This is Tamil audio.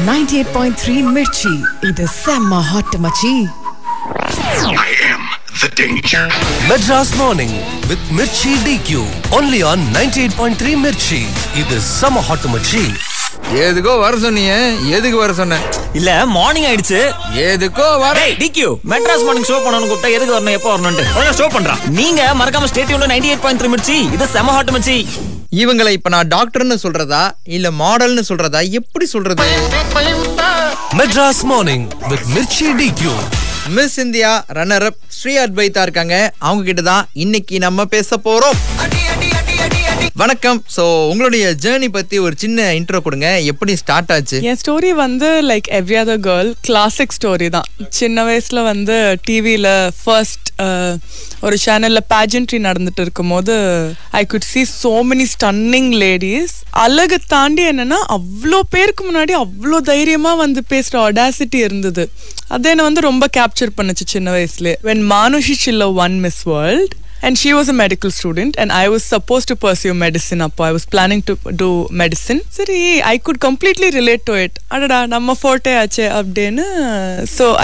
98.3 மிர்ச்சி இது செம்ம ஹாட் மச்சி I am the danger. Madras Morning with Mirchi DQ. Only on 98.3 Mirchi. இது சம ஹாட் மச்சி எதுக்கோ வர சொன்னீங்க எதுக்கு வர சொன்ன இல்ல மார்னிங் ஆயிடுச்சு எதுக்கோ வர டேய் டிக்யூ மெட்ராஸ் மார்னிங் ஷோ பண்ணனும் கூப்பிட்டா எதுக்கு வரணும் எப்போ வரணும்னு ஒழுங்கா ஷோ பண்றான் நீங்க மறக்காம ஸ்டேட் யூன்ல 98.3 மிர்ச்சி இது செம ஹாட் மச்சி இவங்களை இப்ப நான் டாக்டர்னு சொல்றதா இல்ல மாடல்னு சொல்றதா எப்படி சொல்றது Madras morning with Mirchi DQ. Miss India runner up Sri Advaitha இருக்காங்க அவங்க கிட்ட தான் இன்னைக்கு நம்ம பேச போறோம் வணக்கம் சோ உங்களுடைய ஜேர்னி பத்தி ஒரு சின்ன இன்ட்ரோ கொடுங்க எப்படி ஸ்டார்ட் ஆச்சு என் ஸ்டோரி வந்து like every other girl classic story தான் சின்ன வயசுல வந்து டிவியில ஃபர்ஸ்ட் ஒரு சேனல்ல பேஜன்ட்ரி நடந்துட்டு இருக்கும்போது I could see so many stunning ladies அழகு தாண்டி என்னன்னா அவ்வளோ பேருக்கு முன்னாடி அவ்வளோ தைரியமா வந்து பேசுற அடாசிட்டி இருந்தது அது என்ன வந்து ரொம்ப கேப்சர் பண்ணுச்சு சின்ன வயசுல when Manushi Chhillar won miss world and she was a medical student and i was supposed to pursue medicine அப்போ i was planning to do medicine சரி i could completely relate to it அடடா நம்ம ஃபோட்டே ஆச்சே அப்படின்னு so